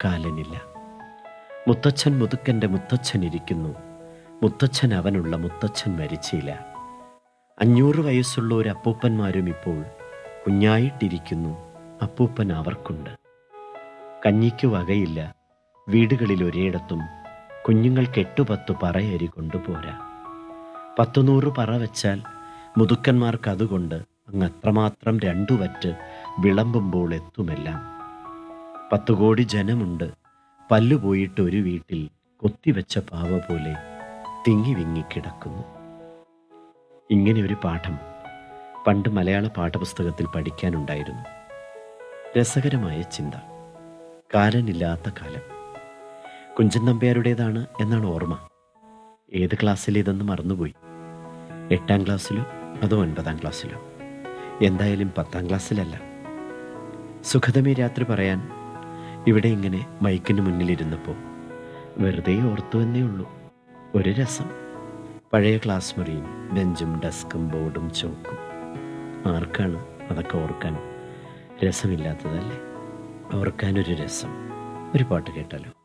കാലനില്ല മുത്തച്ഛൻ മുതുക്കൻ്റെ മുത്തച്ഛൻ ഇരിക്കുന്നു മുത്തച്ഛൻ അവനുള്ള മുത്തച്ഛൻ മരിച്ചില്ല അഞ്ഞൂറ് വയസ്സുള്ള ഒരു അപ്പൂപ്പന്മാരും ഇപ്പോൾ കുഞ്ഞായിട്ടിരിക്കുന്നു അപ്പൂപ്പൻ അവർക്കുണ്ട് കഞ്ഞിക്ക് വകയില്ല വീടുകളിൽ ഒരിടത്തും കുഞ്ഞുങ്ങൾക്ക് എട്ടുപത്ത് പറയരി കൊണ്ടുപോരാ പത്തു നൂറ് പറ വെച്ചാൽ മുതുക്കന്മാർക്ക് അതുകൊണ്ട് അങ്ങ് അത്രമാത്രം രണ്ടു വറ്റ് വിളമ്പുമ്പോൾ എത്തുമെല്ലാം പത്തു കോടി ജനമുണ്ട് പല്ലുപോയിട്ട് ഒരു വീട്ടിൽ കൊത്തിവെച്ച പാവ പോലെ തിങ്ങി വിങ്ങി കിടക്കുന്നു ഇങ്ങനെ ഒരു പാഠം പണ്ട് മലയാള പാഠപുസ്തകത്തിൽ പഠിക്കാനുണ്ടായിരുന്നു രസകരമായ ചിന്ത കാലനില്ലാത്ത കാലം കുഞ്ചൻ നമ്പ്യാരുടേതാണ് എന്നാണ് ഓർമ്മ ഏത് ക്ലാസ്സിൽ ഇതെന്ന് മറന്നുപോയി എട്ടാം ക്ലാസ്സിലോ അതോ ഒൻപതാം ക്ലാസ്സിലോ എന്തായാലും പത്താം ക്ലാസ്സിലല്ല സുഖതമേ രാത്രി പറയാൻ ഇവിടെ ഇങ്ങനെ മൈക്കിന് മുന്നിലിരുന്നപ്പോൾ വെറുതെ ഓർത്തു എന്നേ ഉള്ളൂ ഒരു രസം പഴയ ക്ലാസ് മുറിയും ബെഞ്ചും ഡെസ്കും ബോർഡും ചോക്കും ആർക്കാണ് അതൊക്കെ ഓർക്കാൻ രസമില്ലാത്തതല്ലേ ഓർക്കാനൊരു രസം ഒരു പാട്ട് കേട്ടാലോ